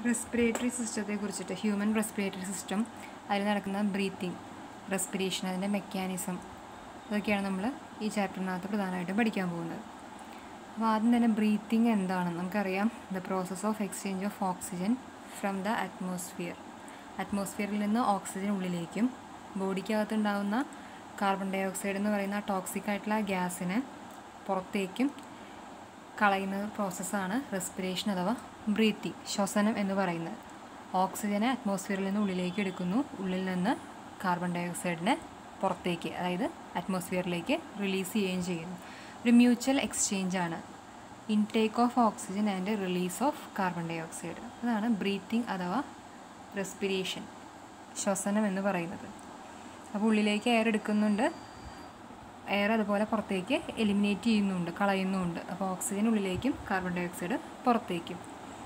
respiratory സിസ്റ്റത്തെ കുറിച്ചിട്ട് human respiratory system അതിൽ നടക്കുന്ന ബ്രീത്തിങ് റെസ്പിറേഷൻ അതിൻ്റെ മെക്കാനിസം അതൊക്കെയാണ് നമ്മൾ ഈ ചാപ്റ്ററിനകത്ത് പ്രധാനമായിട്ടും പഠിക്കാൻ പോകുന്നത് അപ്പോൾ ആദ്യം തന്നെ ബ്രീത്തിങ് എന്താണെന്ന് നമുക്കറിയാം the process of exchange of oxygen from the atmosphere അറ്റ്മോസ്ഫിയറിൽ നിന്ന് ഓക്സിജൻ ഉള്ളിലേക്കും ബോഡിക്കകത്തുണ്ടാകുന്ന കാർബൺ ഡൈ ഓക്സൈഡ് എന്ന് പറയുന്ന ടോക്സിക് ആയിട്ടുള്ള ഗ്യാസിനെ പുറത്തേക്കും കളയുന്ന പ്രോസസ്സാണ് റെസ്പിറേഷൻ അഥവാ ബ്രീത്തിങ് ശ്വസനം എന്ന് പറയുന്നത് ഓക്സിജനെ അറ്റ്മോസ്ഫിയറിൽ നിന്ന് ഉള്ളിലേക്ക് എടുക്കുന്നു ഉള്ളിൽ നിന്ന് കാർബൺ ഡൈ ഓക്സൈഡിനെ പുറത്തേക്ക് അതായത് അറ്റ്മോസ്ഫിയറിലേക്ക് റിലീസ് ചെയ്യുകയും ചെയ്യുന്നു ഒരു മ്യൂച്വൽ എക്സ്ചേഞ്ച് ആണ് intake of oxygen and release of carbon dioxide അതാണ് ബ്രീത്തിങ് അഥവാ റെസ്പിറേഷൻ ശ്വസനം എന്ന് പറയുന്നത് അപ്പോൾ ഉള്ളിലേക്ക് എയർ എടുക്കുന്നുണ്ട് എയർ അതുപോലെ പുറത്തേക്ക് എലിമിനേറ്റ് ചെയ്യുന്നുണ്ട് കളയുന്നുമുണ്ട് അപ്പോൾ ഓക്സിജൻ ഉള്ളിലേക്കും കാർബൺ ഡൈ ഓക്സൈഡ് പുറത്തേക്കും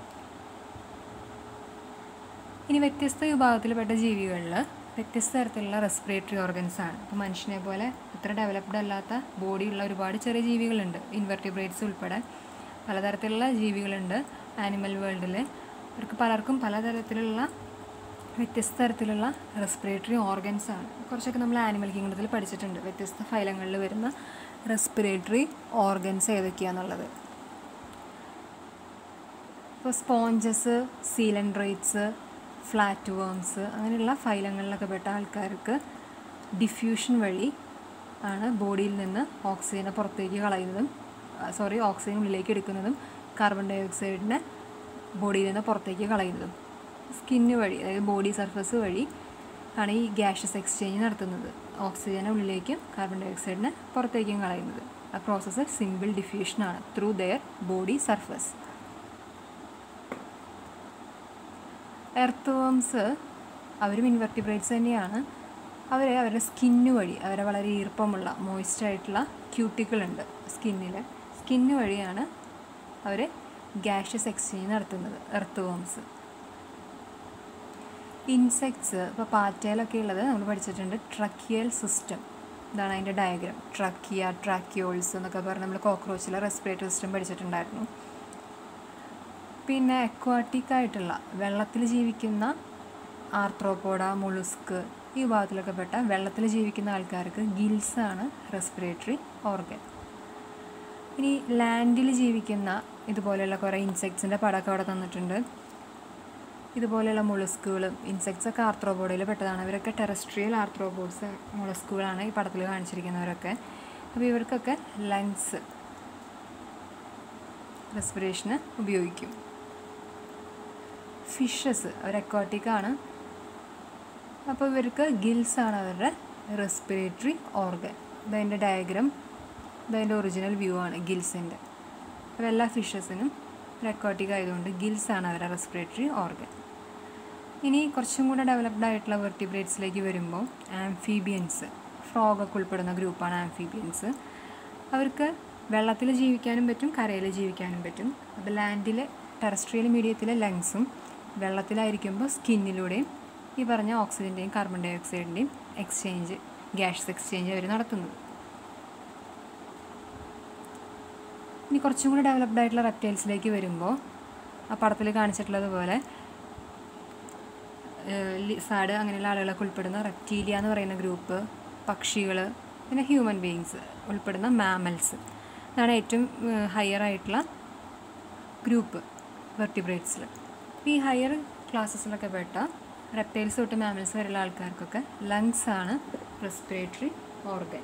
ഇനി വ്യത്യസ്ത വിഭാഗത്തിൽപ്പെട്ട ജീവികളിൽ വ്യത്യസ്ത തരത്തിലുള്ള റെസ്പിറേറ്ററി ഓർഗൻസ് ആണ് ഇപ്പോൾ മനുഷ്യനെ പോലെ അത്ര ഡെവലപ്ഡ് അല്ലാത്ത ബോഡിയുള്ള ഒരുപാട് ചെറിയ ജീവികളുണ്ട് ഇൻവെർട്ടിബ്രേറ്റ്സ് ഉൾപ്പെടെ പലതരത്തിലുള്ള ജീവികളുണ്ട് ആനിമൽ വേൾഡിൽ അവർക്ക് പലർക്കും പലതരത്തിലുള്ള വ്യത്യസ്ത തരത്തിലുള്ള റെസ്പിറേറ്ററി ഓർഗൻസ് ആണ് കുറച്ചൊക്കെ നമ്മൾ ആനിമൽ കിങ്ഡത്തിൽ പഠിച്ചിട്ടുണ്ട് വ്യത്യസ്ത ഫൈലങ്ങളിൽ വരുന്ന റെസ്പിറേറ്ററി ഓർഗൻസ് ഏതൊക്കെയാണെന്നുള്ളത് ഇപ്പോൾ സ്പോഞ്ചസ് സീലൻഡ്രേറ്റ്സ് ഫ്ലാറ്റ് വേംസ് അങ്ങനെയുള്ള ഫൈലങ്ങളിലൊക്കെ പെട്ട ആൾക്കാർക്ക് ഡിഫ്യൂഷൻ വഴി ആണ് ബോഡിയിൽ നിന്ന് ഓക്സിജനെ പുറത്തേക്ക് കളയുന്നതും സോറി ഓക്സിജൻ ഉള്ളിലേക്ക് എടുക്കുന്നതും കാർബൺ ഡൈ ഓക്സൈഡിനെ ബോഡിയിൽ നിന്ന് പുറത്തേക്ക് കളയുന്നതും സ്കിന്ന് വഴി അതായത് ബോഡി സർഫസ് വഴി ആണ് ഈ ഗ്യാഷസ് എക്സ്ചേഞ്ച് നടത്തുന്നത് ഓക്സിജനെ ഉള്ളിലേക്കും കാർബൺ ഡൈ ഓക്സൈഡിനെ പുറത്തേക്കും കളയുന്നത് ആ പ്രോസസ്സ് സിമ്പിൾ ഡിഫ്യൂഷനാണ് through their body surface earthworms അവരും ഇൻവെർട്ടിബ്രേറ്റ്സ് തന്നെയാണ് അവർ അവരുടെ സ്കിന്ന് വഴി അവരെ വളരെ ഈർപ്പമുള്ള മോയിസ്റ്റ് ആയിട്ടുള്ള ക്യൂട്ടിക്കിൾ ഉണ്ട് സ്കിന്നിൽ സ്കിന്ന് വഴിയാണ് അവർ ഗ്യാഷസ് എക്സ്ചേഞ്ച് നടത്തുന്നത് എർത്ത് വേംസ് ഇൻസെക്ട്സ് ഇപ്പോൾ പാറ്റയിലൊക്കെ ഉള്ളത് നമ്മൾ പഠിച്ചിട്ടുണ്ട് ട്രക്കിയൽ സിസ്റ്റം ഇതാണ് അതിൻ്റെ ഡയഗ്രാം ട്രക്കിയ ട്രാക്കിയോൾസ് എന്നൊക്കെ പറഞ്ഞ് നമ്മൾ കോക്രോച്ചിലെ റെസ്പിറേറ്ററി സിസ്റ്റം പഠിച്ചിട്ടുണ്ടായിരുന്നു പിന്നെ അക്വാട്ടിക് ആയിട്ടുള്ള വെള്ളത്തിൽ ജീവിക്കുന്ന ആർത്രോപോഡ മുളുസ്ക് ഈ വിഭാഗത്തിലൊക്കെ പെട്ട വെള്ളത്തിൽ ജീവിക്കുന്ന ആൾക്കാർക്ക് ഗിൽസ് ആണ് റെസ്പിറേറ്ററി ഓർഗൻ ഇനി ലാൻഡിൽ ജീവിക്കുന്ന ഇതുപോലെയുള്ള കുറേ ഇൻസെക്ട്സിൻ്റെ പടമൊക്കെ അവിടെ തന്നിട്ടുണ്ട് ഇതുപോലെയുള്ള മുളസ്കുകളും ഇൻസെക്ട്സ് ഒക്കെ ആർത്രോപോഡയിൽ പെട്ടതാണ് ഇവരൊക്കെ ടെറസ്ട്രിയൽ ആർത്രോപോഡ്സ് മുളസ്കുകളാണ് ഈ പടത്തിൽ കാണിച്ചിരിക്കുന്നവരൊക്കെ അപ്പോൾ ഇവർക്കൊക്കെ ലങ്സ് റെസ്പിറേഷന് ഉപയോഗിക്കും ഫിഷസ് അവർ അക്വാട്ടിക് ആണ് അപ്പോൾ ഇവർക്ക് ഗിൽസ് ആണ് അവരുടെ റെസ്പിറേറ്ററി ഓർഗൻ ഇതതിൻ്റെ ഡയഗ്രാം ഇതതിൻ്റെ ഒറിജിനൽ വ്യൂ ആണ് ഗിൽസിൻ്റെ അപ്പോൾ എല്ലാ ഫിഷസിനും അക്വാട്ടിക് ആയതുകൊണ്ട് ഗിൽസ് ആണ് അവരുടെ റെസ്പിറേറ്ററി ഓർഗൻ ഇനി കുറച്ചും കൂടെ ഡെവലപ്ഡ് ആയിട്ടുള്ള വെർട്ടിബ്രേറ്റ്സിലേക്ക് വരുമ്പോൾ ആംഫീബിയൻസ് ഫ്രോഗൊക്കെ ഉൾപ്പെടുന്ന ഗ്രൂപ്പാണ് ആംഫീബിയൻസ് അവർക്ക് വെള്ളത്തിൽ ജീവിക്കാനും പറ്റും കരയിൽ ജീവിക്കാനും പറ്റും അപ്പോൾ ലാൻഡിൽ ടെറസ്ട്രിയൽ മീഡിയത്തിലെ ലങ്സും വെള്ളത്തിലായിരിക്കുമ്പോൾ സ്കിന്നിലൂടെയും ഈ പറഞ്ഞ ഓക്സിജൻ്റെയും കാർബൺ ഡൈ ഓക്സൈഡിൻ്റെയും എക്സ്ചേഞ്ച് ഗ്യാസ് എക്സ്ചേഞ്ച് അവർ നടത്തുന്നത് ഇനി കുറച്ചും കൂടി ഡെവലപ്ഡ് ആയിട്ടുള്ള റെപ്റ്റൈൽസിലേക്ക് വരുമ്പോൾ ആ പടത്തിൽ കാണിച്ചിട്ടുള്ളതുപോലെ ലിസാഡ് അങ്ങനെയുള്ള ആളുകളൊക്കെ ഉൾപ്പെടുന്ന റെപ്റ്റീലിയ എന്ന് പറയുന്ന ഗ്രൂപ്പ് പക്ഷികൾ പിന്നെ ഹ്യൂമൻ ബീയിങ്സ് ഉൾപ്പെടുന്ന മാമൽസ് ഇതാണ് ഏറ്റവും ഹയർ ആയിട്ടുള്ള ഗ്രൂപ്പ് വെർട്ടിബ്രേറ്റ്സിൽ ഈ ഹയർ ക്ലാസ്സസിലൊക്കെ പെട്ട റെപ്റ്റൈൽസ് തൊട്ട് മാമൽസ് വരെയുള്ള ആൾക്കാർക്കൊക്കെ ലങ്സ് ആണ് റെസ്പിറേറ്ററി ഓർഗൻ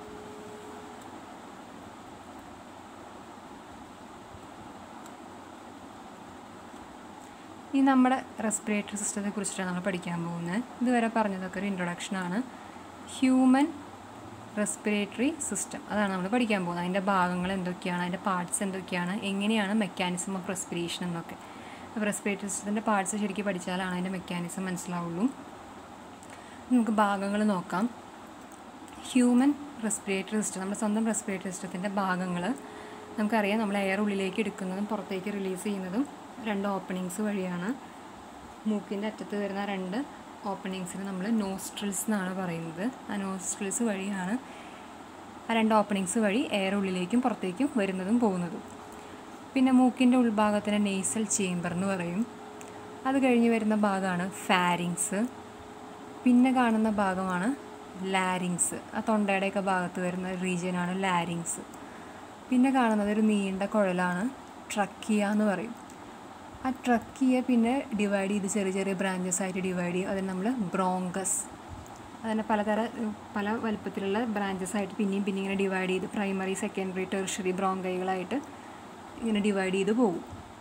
ഈ നമ്മുടെ റെസ്പിറേറ്ററി സിസ്റ്റത്തെ കുറിച്ചിട്ടാണ് നമ്മൾ പഠിക്കാൻ പോകുന്നത് ഇതുവരെ പറഞ്ഞതൊക്കെ ഒരു ഇൻട്രൊഡക്ഷനാണ് ഹ്യൂമൻ റെസ്പിറേറ്ററി സിസ്റ്റം അതാണ് നമ്മൾ പഠിക്കാൻ പോകുന്നത് അതിൻ്റെ ഭാഗങ്ങൾ എന്തൊക്കെയാണ് അതിൻ്റെ പാർട്സ് എന്തൊക്കെയാണ് എങ്ങനെയാണ് മെക്കാനിസം ഓഫ് റെസ്പിറേഷൻ എന്നൊക്കെ അപ്പോൾ റെസ്പിറേറ്ററി സിസ്റ്റത്തിൻ്റെ പാർട്സ് ശരിക്കും പഠിച്ചാലാണ് അതിൻ്റെ മെക്കാനിസം മനസ്സിലാവുള്ളൂ നമുക്ക് ഭാഗങ്ങൾ നോക്കാം ഹ്യൂമൻ റെസ്പിറേറ്ററി സിസ്റ്റം നമ്മുടെ സ്വന്തം റെസ്പിറേറ്ററി സിസ്റ്റത്തിൻ്റെ ഭാഗങ്ങൾ നമുക്കറിയാം നമ്മൾ എയർ ഉള്ളിലേക്ക് എടുക്കുന്നതും പുറത്തേക്ക് റിലീസ് ചെയ്യുന്നതും രണ്ട് ഓപ്പണിങ്സ് വഴിയാണ് മൂക്കിൻ്റെ അറ്റത്ത് വരുന്ന രണ്ട് ഓപ്പണിങ്സിന് നമ്മൾ നോസ്ട്രിൽസ് എന്നാണ് പറയുന്നത് ആ നോസ്ട്രിൽസ് വഴിയാണ് ആ രണ്ട് ഓപ്പണിങ്സ് വഴി എയർ ഉള്ളിലേക്കും പുറത്തേക്കും വരുന്നതും പോകുന്നതും പിന്നെ മൂക്കിൻ്റെ ഉൾഭാഗത്തിന് നെയ്സൽ ചേംബർ എന്ന് പറയും അത് കഴിഞ്ഞ് വരുന്ന ഭാഗമാണ് ഫാരിങ്സ് പിന്നെ കാണുന്ന ഭാഗമാണ് ലാരിങ്സ് ആ തൊണ്ടയുടെയൊക്കെ ഭാഗത്ത് വരുന്ന റീജിയനാണ് ലാരിങ്സ് പിന്നെ കാണുന്നത് ഒരു നീണ്ട കുഴലാണ് ട്രക്കിയ എന്ന് പറയും ആ ട്രക്കിയെ പിന്നെ ഡിവൈഡ് ചെയ്ത് ചെറിയ ചെറിയ ബ്രാഞ്ചസ് ആയിട്ട് ഡിവൈഡ് ചെയ്യും അതിന് നമ്മൾ ബ്രോങ്കസ് അതിനെ പലതര പല വലുപ്പത്തിലുള്ള ബ്രാഞ്ചസ് ആയിട്ട് പിന്നെയും പിന്നെ ഇങ്ങനെ ഡിവൈഡ് ചെയ്ത് പ്രൈമറി സെക്കൻഡറി ടെറിഷറി ബ്രോങ്കൈകളായിട്ട് ഇങ്ങനെ ഡിവൈഡ് ചെയ്ത് പോകും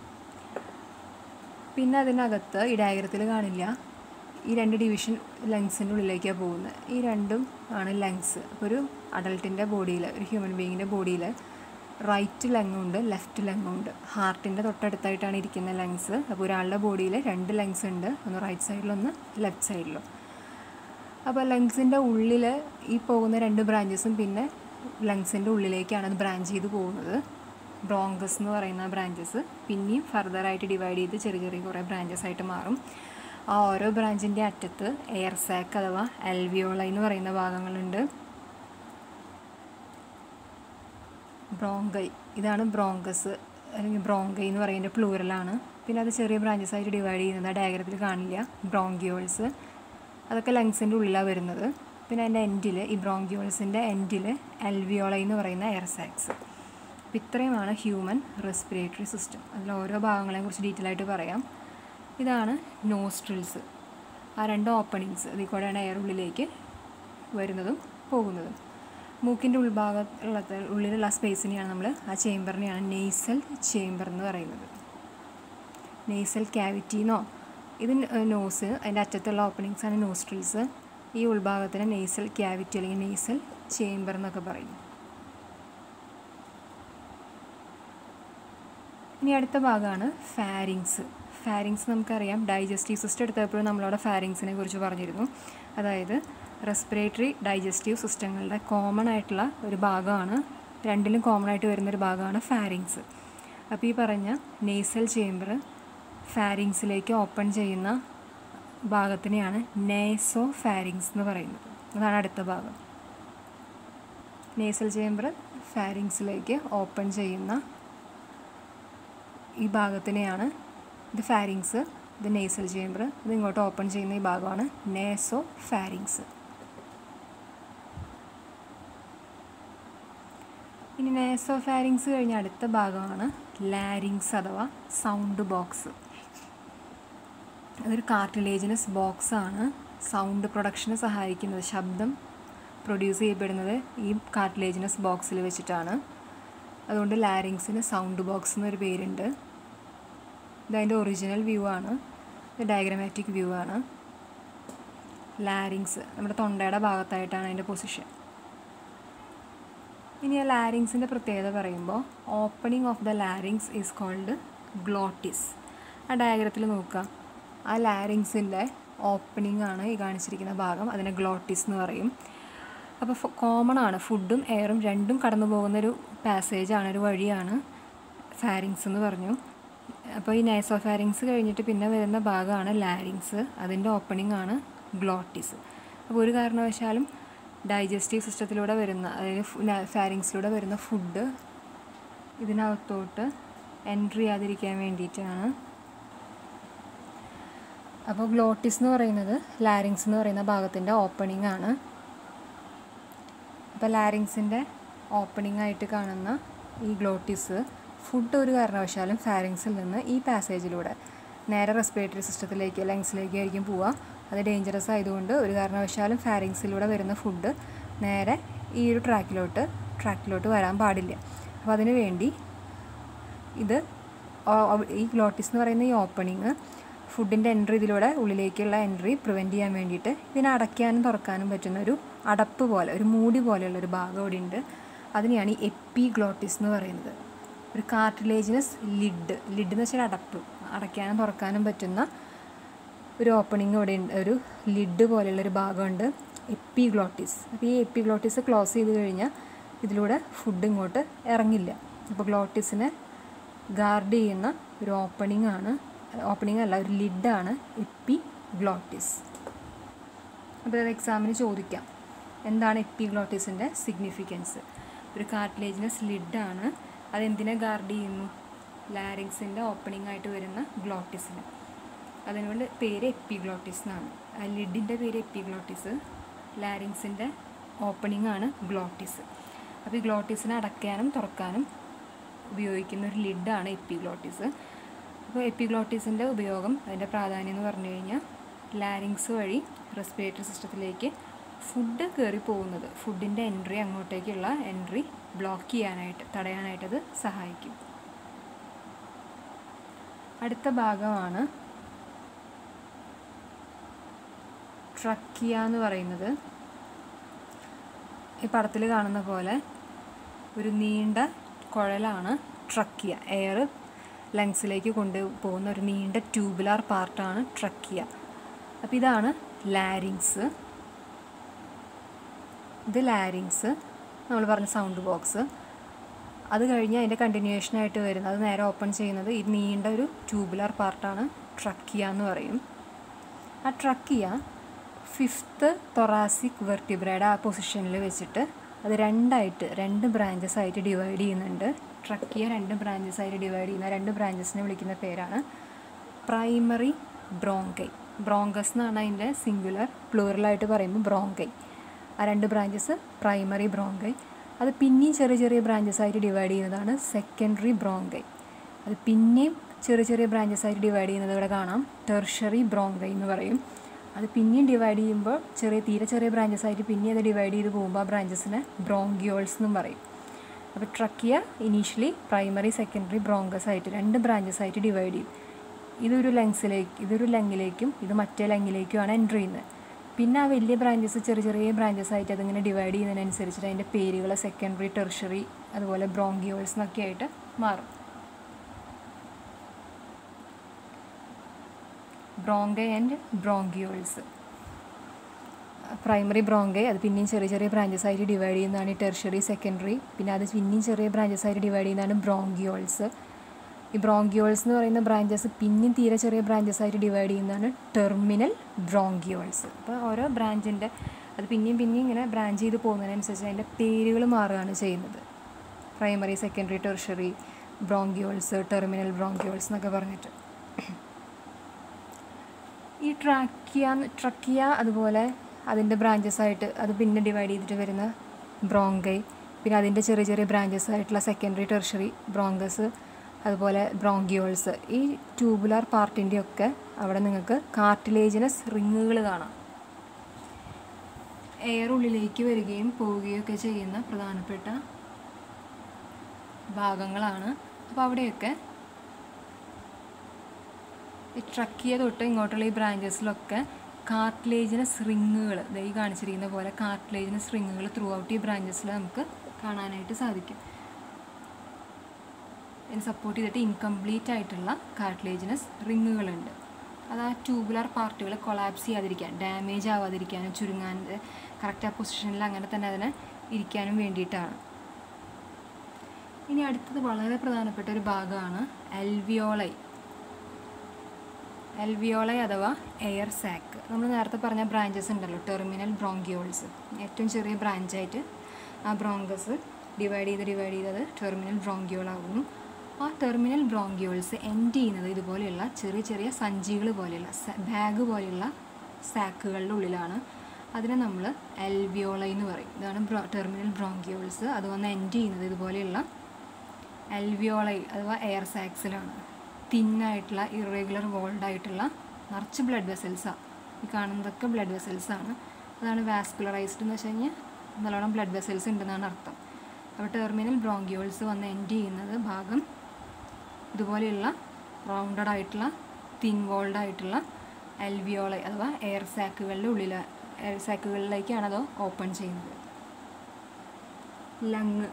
പിന്നെ അതിനകത്ത് ഈ ഡയഗ്രത്തിൽ കാണില്ല ഈ രണ്ട് ഡിവിഷൻ ലങ്സിൻ്റെ ഉള്ളിലേക്കാണ് പോകുന്നത് ഈ രണ്ടും ആണ് ലങ്സ് അപ്പോൾ ഒരു അഡൾട്ടിൻ്റെ ബോഡിയിൽ ഒരു ഹ്യൂമൻ ബീങ്ങിൻ്റെ ബോഡിയിൽ റൈറ്റ് ലങ് ഉണ്ട് ലെഫ്റ്റ് ലങ് ഉണ്ട് ഹാർട്ടിൻ്റെ തൊട്ടടുത്തായിട്ടാണ് ഇരിക്കുന്ന ലങ്സ് അപ്പോൾ ഒരാളുടെ ബോഡിയിൽ രണ്ട് ലങ്സ് ഉണ്ട് ഒന്ന് റൈറ്റ് സൈഡിലും ഒന്ന് ലെഫ്റ്റ് സൈഡിലും അപ്പോൾ ലങ്സിൻ്റെ ഉള്ളിൽ ഈ പോകുന്ന രണ്ട് ബ്രാഞ്ചസും പിന്നെ ലങ്സിൻ്റെ ഉള്ളിലേക്കാണ് അത് ബ്രാഞ്ച് ചെയ്ത് പോകുന്നത് ബ്രോങ്കസ് എന്ന് പറയുന്ന ബ്രാഞ്ചസ് പിന്നെയും ഫർദറായിട്ട് ഡിവൈഡ് ചെയ്ത് ചെറിയ ചെറിയ കുറേ ബ്രാഞ്ചസ് ആയിട്ട് മാറും ആ ഓരോ ബ്രാഞ്ചിൻ്റെ അറ്റത്ത് എയർ സാക്ക് അഥവാ എൽവിയോള എന്ന് പറയുന്ന ഭാഗങ്ങളുണ്ട് ബ്രോങ്കൈ ഇതാണ് ബ്രോങ്കസ് അല്ലെങ്കിൽ ബ്രോങ്കൈ എന്ന് പറയുന്ന പ്ലൂറലാണ് പിന്നെ അത് ചെറിയ ബ്രാഞ്ചസ് ആയിട്ട് ഡിവൈഡ് ചെയ്യുന്നത് ആ ഡയഗ്രത്തിൽ കാണില്ല ബ്രോങ്കിയോൾസ് അതൊക്കെ ലങ്സിൻ്റെ ഉള്ളിലാണ് വരുന്നത് പിന്നെ അതിൻ്റെ എൻഡിൽ ഈ ബ്രോങ്കിയോൾസിൻ്റെ എൻഡിൽ എൽവിയോള എന്ന് പറയുന്ന എയർ സാക്സ് അപ്പോൾ ഇത്രയുമാണ് ഹ്യൂമൻ റെസ്പിറേറ്ററി സിസ്റ്റം അതിൽ ഓരോ ഭാഗങ്ങളെയും കുറിച്ച് ഡീറ്റെയിൽ ആയിട്ട് പറയാം ഇതാണ് നോസ്ട്രിൽസ് ആ രണ്ട് ഓപ്പണിങ്സ് ഇതിൽ കൂടെയാണ് എയർ ഉള്ളിലേക്ക് വരുന്നതും പോകുന്നതും മൂക്കിൻ്റെ ഉൾഭാഗത്തുള്ള ഉള്ളിലുള്ള സ്പേസിനെയാണ് നമ്മൾ ആ ചേംബറിനെയാണ് നെയ്സൽ ചേംബർ എന്ന് പറയുന്നത് നെയ്സൽ ക്യാവിറ്റിന്നോ ഇത് നോസ് അതിൻ്റെ അറ്റത്തുള്ള ഓപ്പണിങ്സ് ആണ് നോസ്ട്രിൽസ് ഈ ഉൾഭാഗത്തിന് നെയ്സൽ ക്യാവിറ്റി അല്ലെങ്കിൽ നെയ്സൽ ചേംബർ എന്നൊക്കെ പറയും ഇനി അടുത്ത ഭാഗമാണ് ഫാരിങ്സ് ഫാരിങ്സ് നമുക്കറിയാം ഡൈജസ്റ്റീവ് സിസ്റ്റം എടുത്തപ്പോഴും നമ്മളവിടെ ഫാരിങ്സിനെ കുറിച്ച് പറഞ്ഞിരുന്നു അതായത് റെസ്പിറേറ്ററി ഡൈജസ്റ്റീവ് സിസ്റ്റങ്ങളുടെ കോമൺ ആയിട്ടുള്ള ഒരു ഭാഗമാണ് രണ്ടിലും കോമൺ ആയിട്ട് വരുന്നൊരു ഭാഗമാണ് ഫാരിങ്സ് അപ്പോൾ ഈ പറഞ്ഞ നെയ്സൽ ചേംബർ ഫാരിങ്സിലേക്ക് ഓപ്പൺ ചെയ്യുന്ന ഭാഗത്തിനെയാണ് നേസോ ഫാരിങ്സ് എന്ന് പറയുന്നത് അതാണ് അടുത്ത ഭാഗം നേസൽ ചേംബർ ഫാരിങ്സിലേക്ക് ഓപ്പൺ ചെയ്യുന്ന ഈ ഭാഗത്തിനെയാണ് ഇത് ഫാരിങ്സ് ഇത് നേസൽ ചേംബർ ഇത് ഇങ്ങോട്ട് ഓപ്പൺ ചെയ്യുന്ന ഈ ഭാഗമാണ് നേസോ ഫാരിങ്സ് ഇനി നേസോ ഫാരിങ്സ് കഴിഞ്ഞ അടുത്ത ഭാഗമാണ് ലാരിങ്സ് അഥവാ സൗണ്ട് ബോക്സ് അതൊരു കാർട്ടിലേജിനസ് ബോക്സ് ആണ് സൗണ്ട് പ്രൊഡക്ഷന് സഹായിക്കുന്നത് ശബ്ദം പ്രൊഡ്യൂസ് ചെയ്യപ്പെടുന്നത് ഈ കാർട്ടിലേജിനസ് ബോക്സിൽ വെച്ചിട്ടാണ് അതുകൊണ്ട് ലാരിങ്സിന് സൗണ്ട് ബോക്സ് എന്നൊരു പേരുണ്ട് ഇതതിൻ്റെ ഒറിജിനൽ വ്യൂ ആണ് ഇത് ഡയഗ്രമാറ്റിക് വ്യൂ ആണ് ലാരിങ്സ് നമ്മുടെ തൊണ്ടയുടെ ഭാഗത്തായിട്ടാണ് അതിൻ്റെ പൊസിഷൻ ഇനി ആ ലാരിങ്സിൻ്റെ പ്രത്യേകത പറയുമ്പോൾ opening of the larynx is called glottis ആ ഡയഗ്രത്തിൽ നോക്കുക ആ ലാരിങ്സിൻ്റെ ഓപ്പണിംഗ് ആണ് ഈ കാണിച്ചിരിക്കുന്ന ഭാഗം അതിനെ ഗ്ലോട്ടിസ് എന്ന് പറയും അപ്പോൾ കോമൺ ആണ് ഫുഡും എയറും രണ്ടും കടന്നു പോകുന്നൊരു പാസേജാണ് ഒരു വഴിയാണ് ഫാരിങ്സ് എന്ന് പറഞ്ഞു അപ്പോൾ ഈ നൈസോ ഫാരിങ്സ് കഴിഞ്ഞിട്ട് പിന്നെ വരുന്ന ഭാഗമാണ് ലാരിങ്സ് അതിൻ്റെ ഓപ്പണിംഗ് ആണ് ഗ്ലോട്ടിസ് അപ്പോൾ ഒരു കാരണവശാലും ഡൈജസ്റ്റീവ് സിസ്റ്റത്തിലൂടെ വരുന്ന അതായത് ഫാരിങ്സിലൂടെ വരുന്ന ഫുഡ് ഇതിനകത്തോട്ട് എൻട്രി ചെയ്യാതിരിക്കാൻ വേണ്ടിയിട്ടാണ് അപ്പോൾ ഗ്ലോട്ടിസ് എന്ന് പറയുന്നത് ലാരിങ്സ് എന്ന് പറയുന്ന ഭാഗത്തിൻ്റെ ഓപ്പണിംഗ് ആണ് അപ്പോൾ ലാരിങ്സിൻ്റെ ഓപ്പണിംഗ് ആയിട്ട് കാണുന്ന ഈ ഗ്ലോട്ടിസ് ഫുഡ് ഒരു കാരണവശാലും ഫാരിങ്സിൽ നിന്ന് ഈ പാസേജിലൂടെ നേരെ റെസ്പിറേറ്ററി സിസ്റ്റത്തിലേക്ക് ലങ്സിലേക്ക് ആയിരിക്കും പോവുക അത് ഡേഞ്ചറസ് ആയതുകൊണ്ട് ഒരു കാരണവശാലും ഫാരിങ്സിലൂടെ വരുന്ന ഫുഡ് നേരെ ഈ ഒരു ട്രാക്കിലോട്ട് ട്രാക്കിലോട്ട് വരാൻ പാടില്ല അപ്പോൾ അതിനു വേണ്ടി ഇത് ഈ ഗ്ലോട്ടിസ് എന്ന് പറയുന്ന ഈ ഓപ്പണിങ് ഫുഡിൻ്റെ എൻട്രി ഇതിലൂടെ ഉള്ളിലേക്കുള്ള എൻട്രി പ്രിവെൻറ്റ് ചെയ്യാൻ വേണ്ടിയിട്ട് ഇതിനെ അടയ്ക്കാനും തുറക്കാനും പറ്റുന്ന ഒരു അടപ്പ് പോലെ ഒരു മൂടി പോലെയുള്ള ഒരു ഭാഗം ഇവിടെ ഉണ്ട് അതിനെയാണ് ഈ എപ്പി ഗ്ലോട്ടിസ് എന്ന് പറയുന്നത് ഒരു കാർട്ടിലേജിനസ് ലിഡ് ലിഡ് എന്ന് വെച്ചാൽ അടപ്പ് അടയ്ക്കാനും തുറക്കാനും പറ്റുന്ന ഒരു ഓപ്പണിംഗ് ഇവിടെ ഉണ്ട് ഒരു ലിഡ് പോലെയുള്ളൊരു ഭാഗമുണ്ട് എപ്പി ഗ്ലോട്ടിസ് അപ്പോൾ ഈ എപ്പി ഗ്ലോട്ടിസ് ക്ലോസ് ചെയ്ത് കഴിഞ്ഞാൽ ഇതിലൂടെ ഫുഡ് ഇങ്ങോട്ട് ഇറങ്ങില്ല അപ്പോൾ ഗ്ലോട്ടിസിനെ ഗാർഡ് ചെയ്യുന്ന ഒരു ഓപ്പണിംഗ് ആണ് ഓപ്പണിംഗ് അല്ല ഒരു ലിഡാണ് എപ്പി ഗ്ലോട്ടിസ് അപ്പോൾ അത് എക്സാമിന് ചോദിക്കാം എന്താണ് എപ്പി ഗ്ലോട്ടിസിൻ്റെ സിഗ്നിഫിക്കൻസ് ഒരു കാർട്ടിലേജിനസ് ലിഡാണ് അതെന്തിനെ ഗാർഡ് ചെയ്യുന്നു ലാരിങ്സിൻ്റെ ഓപ്പണിംഗ് ആയിട്ട് വരുന്ന ഗ്ലോട്ടിസിന് അതുകൊണ്ട് പേര് എപ്പിഗ്ലോട്ടിസ് എന്നാണ് ആ ലിഡിൻ്റെ പേര് എപ്പിഗ്ലോട്ടിസ് ലാരിങ്സിൻ്റെ ഓപ്പണിംഗ് ആണ് ഗ്ലോട്ടിസ് അപ്പോൾ ഈ ഗ്ലോട്ടിസിനെ അടയ്ക്കാനും തുറക്കാനും ഉപയോഗിക്കുന്ന ഒരു ലിഡാണ് എപ്പിഗ്ലോട്ടിസ് അപ്പോൾ എപ്പിഗ്ലോട്ടിസിൻ്റെ ഉപയോഗം അതിൻ്റെ പ്രാധാന്യം എന്ന് പറഞ്ഞു കഴിഞ്ഞാൽ ലാരിങ്സ് വഴി റെസ്പിറേറ്ററി സിസ്റ്റത്തിലേക്ക് ഫുഡ് കയറി പോകുന്നത് ഫുഡിൻ്റെ എൻട്രി അങ്ങോട്ടേക്കുള്ള എൻട്രി ബ്ലോക്ക് ചെയ്യാനായിട്ട് തടയാനായിട്ട് അത് സഹായിക്കും അടുത്ത ഭാഗമാണ് ട്രക്കിയ എന്ന് പറയുന്നത് ഈ പടത്തിൽ കാണുന്ന പോലെ ഒരു നീണ്ട കുഴലാണ് ട്രക്കിയ എയർ ലങ്സിലേക്ക് കൊണ്ടുപോകുന്ന ഒരു നീണ്ട ട്യൂബുലാർ പാർട്ടാണ് ട്രക്കിയ അപ്പോൾ ഇതാണ് ലാരിങ്സ് ഇത് ലാരിങ്സ് നമ്മൾ പറഞ്ഞ സൗണ്ട് ബോക്സ് അത് കഴിഞ്ഞ് അതിൻ്റെ കണ്ടിന്യൂഷനായിട്ട് വരുന്നത് അത് നേരെ ഓപ്പൺ ചെയ്യുന്നത് ഈ നീണ്ട ഒരു ട്യൂബുലാർ പാർട്ടാണ് ട്രക്കിയ എന്ന് പറയും ആ ട്രക്കിയ ഫിഫ്ത്ത് തൊറാസിക് വെർട്ടിബ്രയുടെ ആ പൊസിഷനിൽ വെച്ചിട്ട് അത് രണ്ടായിട്ട് രണ്ട് ബ്രാഞ്ചസ് ആയിട്ട് ഡിവൈഡ് ചെയ്യുന്നുണ്ട് ട്രക്കിയ രണ്ട് ബ്രാഞ്ചസ് ആയിട്ട് ഡിവൈഡ് ചെയ്യുന്ന രണ്ട് ബ്രാഞ്ചസിനെ വിളിക്കുന്ന പേരാണ് പ്രൈമറി ബ്രോങ്കൈ ബ്രോങ്കസ് എന്നാണ് അതിൻ്റെ സിംഗുലർ പ്ലൂറലായിട്ട് പറയുമ്പോൾ ബ്രോങ്കൈ ആ രണ്ട് ബ്രാഞ്ചസ് പ്രൈമറി ബ്രോങ്കൈ അത് പിന്നെയും ചെറിയ ചെറിയ ബ്രാഞ്ചസ് ആയിട്ട് ഡിവൈഡ് ചെയ്യുന്നതാണ് സെക്കൻഡറി ബ്രോങ്കൈ അത് പിന്നെയും ചെറിയ ചെറിയ ബ്രാഞ്ചസ് ആയിട്ട് ഡിവൈഡ് ചെയ്യുന്നത് ഇവിടെ കാണാം ടെർഷറി ബ്രോങ്കൈ എന്ന് പറയും അത് പിന്നെയും ഡിവൈഡ് ചെയ്യുമ്പോൾ ചെറിയ തീരെ ചെറിയ ബ്രാഞ്ചസ് ആയിട്ട് പിന്നെ അത് ഡിവൈഡ് ചെയ്ത് പോകുമ്പോൾ ആ ബ്രാഞ്ചസിനെ ബ്രോങ്കിയോൾസ് എന്നും പറയും അപ്പോൾ trachea initially primary secondary bronchus ആയിട്ട് രണ്ട് ബ്രാഞ്ചസ് ആയിട്ട് ഡിവൈഡ് ചെയ്യും ഇതൊരു ലങ്സിലേക്ക് ഇതൊരു ലങ്ങിലേക്കും ഇത് മറ്റേ ലങ്ങിലേക്കുമാണ് എൻ്റർ ചെയ്യുന്നത് പിന്നെ ആ വലിയ ബ്രാഞ്ചസ് ചെറിയ ചെറിയ ബ്രാഞ്ചസ് ആയിട്ട് അതിങ്ങനെ ഡിവൈഡ് ചെയ്യുന്നതിനനുസരിച്ചിട്ട് അതിൻ്റെ പേരുകൾ സെക്കൻഡറി ടെർഷറി അതുപോലെ ബ്രോങ്കിയോൾസ് എന്നൊക്കെ ആയിട്ട് മാറും bronchi and bronchioles primary bronchi അത് പിന്നെയും ചെറിയ ചെറിയ ബ്രാഞ്ചസ് ആയിട്ട് ഡിവൈഡ് ചെയ്യുന്നതാണ് ഈ ടെർഷറി സെക്കൻഡറി പിന്നെ അത് പിന്നെയും ചെറിയ ബ്രാഞ്ചസ് ആയിട്ട് ഡിവൈഡ് ചെയ്യുന്നതാണ് ബ്രോങ്കിയോൾസ് ഈ ബ്രോങ്കിയോൾസ് എന്ന് പറയുന്ന ബ്രാഞ്ചസ് പിന്നെയും തീരെ ചെറിയ ബ്രാഞ്ചസ് ആയിട്ട് ഡിവൈഡ് ചെയ്യുന്നതാണ് ടെർമിനൽ ബ്രോങ്കിയോൾസ് അപ്പോൾ ഓരോ ബ്രാഞ്ചിൻ്റെ അത് പിന്നെയും പിന്നെയും ഇങ്ങനെ ബ്രാഞ്ച് ചെയ്ത് പോകുന്നതിനനുസരിച്ച് അതിൻ്റെ പേരുകൾ മാറുകയാണ് ചെയ്യുന്നത് primary secondary tertiary bronchioles terminal bronchioles എന്നൊക്കെ പറഞ്ഞിട്ട് ഈ ട്രാക്കിയ ട്രക്കിയ അതുപോലെ അതിൻ്റെ ബ്രാഞ്ചസ് ആയിട്ട് അത് പിന്നെ ഡിവൈഡ് ചെയ്തിട്ട് വരുന്ന ബ്രോങ്കൈ പിന്നെ അതിൻ്റെ ചെറിയ ചെറിയ ബ്രാഞ്ചസ് ആയിട്ടുള്ള സെക്കൻഡറി ടെർഷറി ബ്രോങ്കസ് അതുപോലെ ബ്രോങ്കിയോൾസ് ഈ ട്യൂബുലാർ പാർട്ടിൻ്റെ ഒക്കെ അവിടെ നിങ്ങൾക്ക് കാർട്ടിലേജിനസ് റിങ്ങുകൾ കാണാം എയർ ഉള്ളിലേക്ക് വരികയും പോവുകയും ഒക്കെ ചെയ്യുന്ന പ്രധാനപ്പെട്ട ഭാഗങ്ങളാണ് അപ്പോൾ അവിടെയൊക്കെ ഈ ട്രക്കിയ തൊട്ട് ഇങ്ങോട്ടുള്ള ഈ ബ്രാഞ്ചസിലൊക്കെ കാർട്ടിലേജിനസ് റിങ്ങുകൾ ഈ കാണിച്ചിരിക്കുന്ന പോലെ കാർട്ടിലേജിനസ് റിങ്ങുകൾ ത്രൂ ഔട്ട് ഈ ബ്രാഞ്ചസിൽ നമുക്ക് കാണാനായിട്ട് സാധിക്കും ഇതിന് സപ്പോർട്ട് ചെയ്തിട്ട് ഇൻകംപ്ലീറ്റ് ആയിട്ടുള്ള കാർട്ടിലേജിനസ് റിങ്ങുകളുണ്ട് അത് ആ ട്യൂബുലാർ പാർട്ടുകൾ കൊളാപ്സ് ചെയ്യാതിരിക്കാൻ ഡാമേജ് ആവാതിരിക്കാനും ചുരുങ്ങാൻ കറക്റ്റ് ആ പൊസിഷനിൽ അങ്ങനെ തന്നെ അതിനെ ഇരിക്കാനും വേണ്ടിയിട്ടാണ് ഇനി അടുത്തത് വളരെ പ്രധാനപ്പെട്ട ഒരു ഭാഗമാണ് അൽവിയോളൈ അൽവിയോളൈ അഥവാ എയർ സാക്ക് നമ്മൾ നേരത്തെ പറഞ്ഞ ബ്രാഞ്ചസ് ഉണ്ടല്ലോ ടെർമിനൽ ബ്രോങ്കിയോൾസ് ഏറ്റവും ചെറിയ ബ്രാഞ്ചായിട്ട് ആ ബ്രോങ്കസ് ഡിവൈഡ് ചെയ്ത് ഡിവൈഡ് ചെയ്തത് ടെർമിനൽ ബ്രോങ്കിയോൾ ആകുന്നു ആ ടെർമിനൽ ബ്രോങ്കിയോൾസ് എൻഡ് ചെയ്യുന്നത് ഇതുപോലെയുള്ള ചെറിയ ചെറിയ സഞ്ചികൾ പോലെയുള്ള ബാഗ് പോലെയുള്ള സാക്കുകളുടെ ഉള്ളിലാണ് അതിനെ നമ്മൾ എൽവിയോളൈ എന്ന് പറയും ഇതാണ് ബ്രോ ടെർമിനൽ ബ്രോങ്കിയോൾസ് അത് വന്ന് എൻഡ് ചെയ്യുന്നത് ഇതുപോലെയുള്ള എൽവിയോളൈ അഥവാ എയർ സാക്സിലാണ് തിന്നായിട്ടുള്ള ഇറഗുലർ വോൾഡ് ആയിട്ടുള്ള നിറച്ച് ബ്ലഡ് വെസൽസാണ് ഈ കാണുന്നതൊക്കെ ബ്ലഡ് വെസൽസാണ് അതാണ് വാസ്കുലറൈസ്ഡ് എന്ന് വെച്ച് കഴിഞ്ഞാൽ നല്ലോണം ബ്ലഡ് വെസൽസ് ഉണ്ടെന്നാണ് അർത്ഥം അപ്പോൾ ടെർമിനൽ ബ്രോങ്കിയോൾസ് വന്ന് എൻഡ് ചെയ്യുന്നത് ഭാഗം ഇതുപോലെയുള്ള റൗണ്ടഡ് ആയിട്ടുള്ള തിൻ വോൾഡ് ആയിട്ടുള്ള എൽവിയോളൈ അഥവാ എയർ സാക്കുകളുടെ ഉള്ളിൽ എയർ സാക്കുകളിലേക്കാണ് അത് ഓപ്പൺ ചെയ്യുന്നത് ലങ്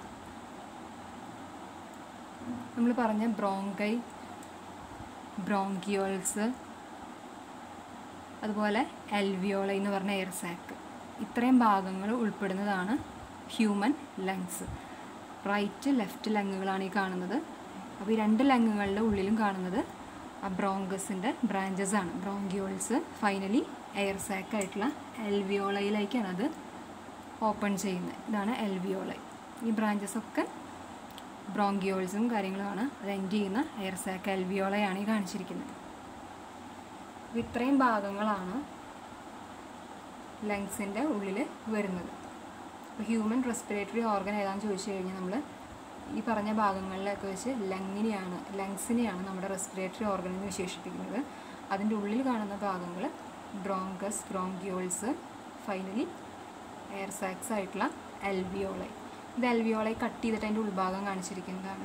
നമ്മൾ പറഞ്ഞ ബ്രോങ്കൈ ബ്രോങ്കിയോൾസ് അതുപോലെ എൽവിയോളൈ എന്ന് പറഞ്ഞ എയർ സാക്ക് ഇത്രയും ഭാഗങ്ങൾ ഉൾപ്പെടുന്നതാണ് ഹ്യൂമൻ ലങ്സ് റൈറ്റ് ലെഫ്റ്റ് ലങ്ങുകളാണ് ഈ കാണുന്നത് അപ്പോൾ ഈ രണ്ട് ലങ്ങുകളുടെ ഉള്ളിലും കാണുന്നത് ആ ബ്രോങ്കസിൻ്റെ ബ്രാഞ്ചസ് ആണ് ബ്രോങ്കിയോൾസ് ഫൈനലി എയർ സാക്ക് ആയിട്ടുള്ള എൽവിയോളയിലേക്കാണ് അത് ഓപ്പൺ ചെയ്യുന്നത് ഇതാണ് എൽവിയോളൈ ഈ ബ്രാഞ്ചസ് ഒക്കെ ബ്രോങ്കിയോൾസും കാര്യങ്ങളുമാണ് അത് എൻഡ് ചെയ്യുന്ന എയർ സാക്ക് എൽവിയോളയാണ് ഈ കാണിച്ചിരിക്കുന്നത് അപ്പോൾ ഇത്രയും ഭാഗങ്ങളാണ് ലങ്സിൻ്റെ ഉള്ളിൽ വരുന്നത് അപ്പോൾ ഹ്യൂമൻ റെസ്പിറേറ്ററി ഓർഗൻ ഏതാണെന്ന് ചോദിച്ചു കഴിഞ്ഞാൽ നമ്മൾ ഈ പറഞ്ഞ ഭാഗങ്ങളിലൊക്കെ വെച്ച് ലങ്ങിനെയാണ് ലങ്സിനെയാണ് നമ്മുടെ റെസ്പിറേറ്ററി ഓർഗൻ എന്ന് വിശേഷിപ്പിക്കുന്നത് അതിൻ്റെ ഉള്ളിൽ കാണുന്ന ഭാഗങ്ങൾ bronchus bronchioles finally air sacs ആയിട്ടുള്ള എൽവിയോളൈ ഇത് എൽവിയോളൈ കട്ട് ചെയ്തിട്ട് അതിൻ്റെ ഉൾഭാഗം കാണിച്ചിരിക്കുന്നതാണ്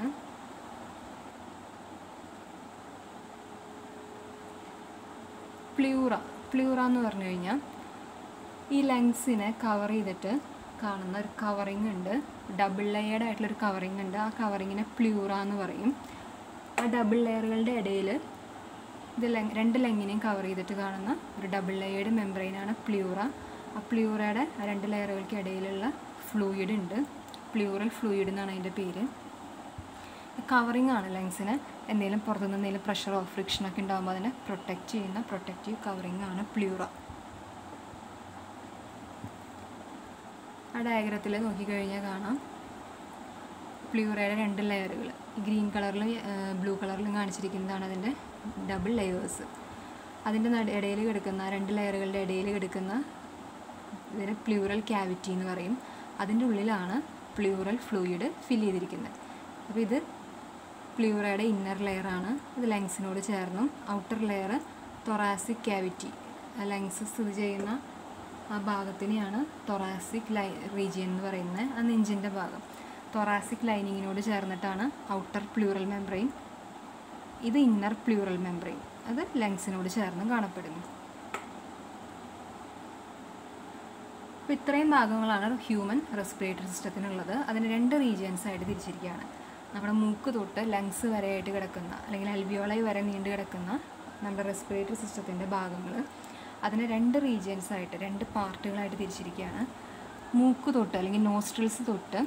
പ്ലൂറ പ്ലൂറ എന്ന് പറഞ്ഞു കഴിഞ്ഞാൽ ഈ ലങ്സിനെ കവർ ചെയ്തിട്ട് കാണുന്ന ഒരു കവറിങ് ഉണ്ട് ഡബിൾ ലെയർഡ് ആയിട്ടുള്ളൊരു കവറിങ് ഉണ്ട് ആ കവറിങ്ങിനെ പ്ലൂറ എന്ന് പറയും ആ ഡബിൾ ലെയറുകളുടെ ഇടയിൽ ഇത് ലെങ് രണ്ട് ലെങ്ങിനെയും കവർ ചെയ്തിട്ട് കാണുന്ന ഒരു ഡബിൾ ലെയേർഡ് മെംബ്രെയിനാണ് പ്ലൂറ ആ പ്ലൂറയുടെ ആ രണ്ട് ലെയറുകൾക്ക് ഇടയിലുള്ള ഫ്ലൂയിഡ് ഉണ്ട് പ്ലൂറൽ ഫ്ലൂയിഡ് എന്നാണ് അതിൻ്റെ പേര് കവറിങ് ആണ് ലങ്സിന് എന്തെങ്കിലും പുറത്തുനിന്ന് എന്തെങ്കിലും പ്രഷറോ ഫ്രിക്ഷനൊക്കെ ഉണ്ടാകുമ്പോൾ അതിനെ പ്രൊട്ടക്റ്റ് ചെയ്യുന്ന പ്രൊട്ടക്റ്റീവ് കവറിങ് ആണ് പ്ലൂറ ആ ഡയഗ്രത്തിൽ നോക്കിക്കഴിഞ്ഞാൽ കാണാം പ്ലൂറയുടെ രണ്ട് ലെയറുകൾ ഗ്രീൻ കളറിലും ബ്ലൂ കളറിലും കാണിച്ചിരിക്കുന്നതാണ് അതിൻ്റെ ഡബിൾ ലെയേഴ്സ് അതിൻ്റെ നട ഇടയിൽ കിടക്കുന്ന രണ്ട് ലെയറുകളുടെ ഇടയിൽ കിടക്കുന്ന ഇതിന് പ്ലൂറൽ ക്യാവിറ്റി എന്ന് പറയും അതിൻ്റെ ഉള്ളിലാണ് പ്ലൂറൽ ഫ്ലൂയിഡ് ഫിൽ ചെയ്തിരിക്കുന്നത് അപ്പോൾ ഇത് പ്ലൂറയുടെ ഇന്നർ ലെയറാണ് ഇത് ലങ്സിനോട് ചേർന്നും outer layer thoracic cavity lungs സ്ഥിതി ചെയ്യുന്ന ആ ഭാഗത്തിനെയാണ് തൊറാസിക് ലൈ റീജിയൻ എന്ന് പറയുന്നത് ആ നെഞ്ചിൻ്റെ ഭാഗം തൊറാസിക് ലൈനിങ്ങിനോട് ചേർന്നിട്ടാണ് ഔട്ടർ പ്ലൂറൽ മെംബ്രെയിൻ ഇത് ഇന്നർ പ്ലൂറൽ മെംബ്രെയിൻ അത് ലങ്സിനോട് ചേർന്ന് കാണപ്പെടുന്നു അപ്പോൾ ഇത്രയും ഭാഗങ്ങളാണ് ഹ്യൂമൻ റെസ്പിറേറ്ററി സിസ്റ്റത്തിനുള്ളത് അതിന് രണ്ട് റീജിയൻസ് ആയിട്ട് തിരിച്ചിരിക്കുകയാണ് നമ്മുടെ മൂക്ക് തൊട്ട് ലങ്സ് വരെയായിട്ട് കിടക്കുന്ന അല്ലെങ്കിൽ അൽവിയോളൈ വരെ നീണ്ടു കിടക്കുന്ന നമ്മുടെ റെസ്പിറേറ്ററി സിസ്റ്റത്തിൻ്റെ ഭാഗങ്ങൾ അതിനെ രണ്ട് റീജിയൻസ് ആയിട്ട് രണ്ട് പാർട്ടുകളായിട്ട് തിരിച്ചിരിക്കുകയാണ് മൂക്ക് തൊട്ട് അല്ലെങ്കിൽ നോസ്ട്രിൽസ് തൊട്ട്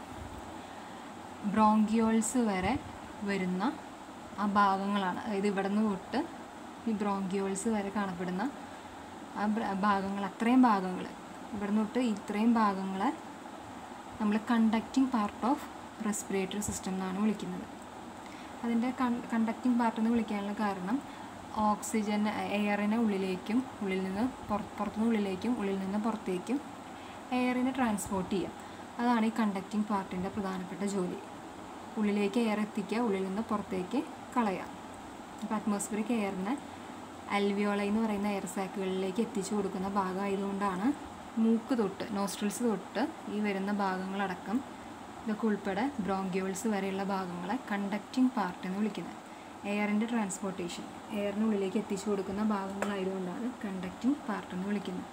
ബ്രോങ്കിയോൾസ് വരെ വരുന്ന ആ ഭാഗങ്ങളാണ് അതായത് ഇവിടെ നിന്ന് തൊട്ട് ഈ ബ്രോങ്കിയോൾസ് വരെ കാണപ്പെടുന്ന ആ ഭാഗങ്ങൾ അത്രയും ഭാഗങ്ങൾ ഇവിടെ നിന്ന് തൊട്ട് ഇത്രയും ഭാഗങ്ങളെ നമ്മൾ conducting part of respiratory system എന്നാണ് വിളിക്കുന്നത് അതിൻ്റെ കണ്ടക്റ്റിംഗ് പാർട്ട് എന്ന് വിളിക്കാനുള്ള കാരണം ഓക്സിജൻ എയറിനെ ഉള്ളിലേക്കും ഉള്ളിൽ നിന്ന് പുറത്തുനിന്ന് ഉള്ളിലേക്കും ഉള്ളിൽ നിന്ന് പുറത്തേക്കും എയറിനെ ട്രാൻസ്പോർട്ട് ചെയ്യുക അതാണ് ഈ കണ്ടക്റ്റിംഗ് പാർട്ടിൻ്റെ പ്രധാനപ്പെട്ട ജോലി ഉള്ളിലേക്ക് എയർ എത്തിക്കുക ഉള്ളിൽ നിന്ന് പുറത്തേക്ക് കളയുക അപ്പോൾ അറ്റ്മോസ്ഫിയറിക് എയറിനെ അൽവിയോള എന്ന് പറയുന്ന എയർ സാക്കുകളിലേക്ക് എത്തിച്ചു കൊടുക്കുന്ന ഭാഗമായതുകൊണ്ടാണ് മൂക്ക് തൊട്ട് നോസ്ട്രിൽസ് തൊട്ട് ഈ വരുന്ന ഭാഗങ്ങളടക്കം ഇതൊക്കെ ഉൾപ്പെടെ ബ്രോങ്കിയോൾസ് വരെയുള്ള ഭാഗങ്ങളെ കണ്ടക്റ്റിംഗ് പാർട്ട് എന്ന് വിളിക്കുന്നത് എയറിൻ്റെ ട്രാൻസ്പോർട്ടേഷൻ എയറിനുള്ളിലേക്ക് എത്തിച്ചു കൊടുക്കുന്ന ഭാഗങ്ങളായതുകൊണ്ടാണ് കണ്ടക്റ്റിംഗ് പാർട്ട് എന്ന് വിളിക്കുന്നത്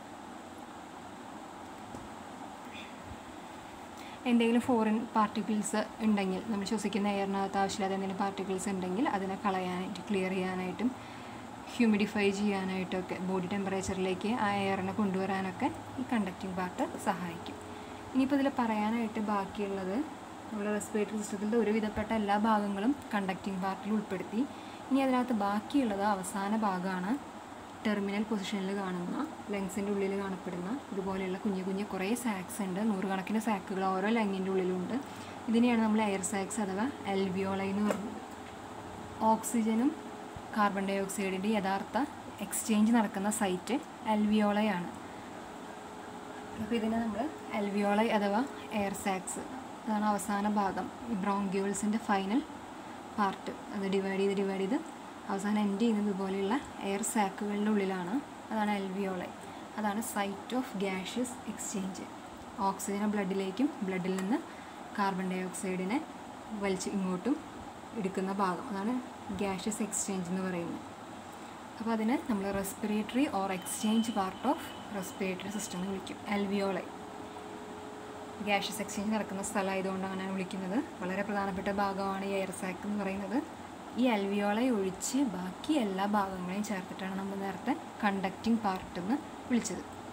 എന്തെങ്കിലും ഫോറിൻ പാർട്ടിക്കിൾസ് ഉണ്ടെങ്കിൽ നമ്മൾ ശ്വസിക്കുന്ന എയറിനകത്ത് ആവശ്യമില്ലാത്ത എന്തെങ്കിലും പാർട്ടിക്കിൾസ് ഉണ്ടെങ്കിൽ അതിനെ കളയാനായിട്ട് ക്ലിയർ ചെയ്യാനായിട്ടും ഹ്യൂമിഡിഫൈ ചെയ്യാനായിട്ടൊക്കെ ബോഡി ടെമ്പറേച്ചറിലേക്ക് ആ എയറിനെ കൊണ്ടുവരാനൊക്കെ ഈ കണ്ടക്റ്റിംഗ് പാർട്ട് സഹായിക്കും ഇനിയിപ്പോൾ ഇതിൽ പറയാനായിട്ട് ബാക്കിയുള്ളത് നമ്മുടെ റെസ്പിറേറ്ററി സിസ്റ്റത്തിൻ്റെ ഒരുവിധപ്പെട്ട എല്ലാ ഭാഗങ്ങളും കണ്ടക്റ്റിംഗ് പാർട്ടിൽ ഉൾപ്പെടുത്തി ഇനി അതിനകത്ത് ബാക്കിയുള്ളത് അവസാന ഭാഗമാണ് ടെർമിനൽ പൊസിഷനിൽ കാണുന്ന ലങ്സിൻ്റെ ഉള്ളിൽ കാണപ്പെടുന്ന ഇതുപോലെയുള്ള കുഞ്ഞു കുഞ്ഞു കുറേ സാക്സ് ഉണ്ട് നൂറുകണക്കിന് സാക്കുകൾ ഓരോ ലങ്ങിൻ്റെ ഉള്ളിലുണ്ട് ഇതിനെയാണ് നമ്മൾ എയർ സാക്സ് അഥവാ എൽവിയോളൈ എന്ന് പറയുന്നത് ഓക്സിജനും കാർബൺ ഡൈ ഓക്സൈഡിൻ്റെ യഥാർത്ഥ എക്സ്ചേഞ്ച് നടക്കുന്ന സൈറ്റ് എൽവിയോളയാണ് അപ്പോൾ ഇതിനെ നമ്മൾ എൽവിയോളൈ അഥവാ എയർ സാക്സ് അതാണ് അവസാന ഭാഗം ഈ ബ്രോങ്കിയോൾസിൻ്റെ ഫൈനൽ പാർട്ട് അത് ഡിവൈഡ് ചെയ്ത് ഡിവൈഡ് ചെയ്ത് അവസാനം എൻഡ് ചെയ്യുന്നത് ഇതുപോലെയുള്ള എയർ സാക്കുകളുടെ ഉള്ളിലാണ് അതാണ് എൽവിയോളൈ അതാണ് സൈറ്റ് ഓഫ് ഗ്യാഷ്യസ് എക്സ്ചേഞ്ച് ഓക്സിജനെ ബ്ലഡിലേക്കും ബ്ലഡിൽ നിന്ന് കാർബൺ ഡൈ ഓക്സൈഡിനെ വലിച്ച് ഇങ്ങോട്ടും എടുക്കുന്ന ഭാഗം അതാണ് ഗ്യാഷ്യസ് എക്സ്ചേഞ്ച് എന്ന് പറയുന്നത് അപ്പോൾ അതിന് നമ്മൾ respiratory or exchange part of respiratory system എന്ന് വിളിക്കും എൽവിയോളൈ ഗ്യാഷ്യസ് എക്സ്ചേഞ്ച് നടക്കുന്ന സ്ഥലമായതുകൊണ്ടാണ് ഞാൻ വിളിക്കുന്നത് വളരെ പ്രധാനപ്പെട്ട ഭാഗമാണ് ഈ എയർ സാക്ക് എന്ന് പറയുന്നത് ഈ അൽവിയോളെ ഒഴിച്ച് ബാക്കി എല്ലാ ഭാഗങ്ങളെയും ചേർത്തിട്ടാണ് നമ്മൾ നേരത്തെ കണ്ടക്റ്റിംഗ് പാർട്ട് എന്ന് വിളിച്ചത്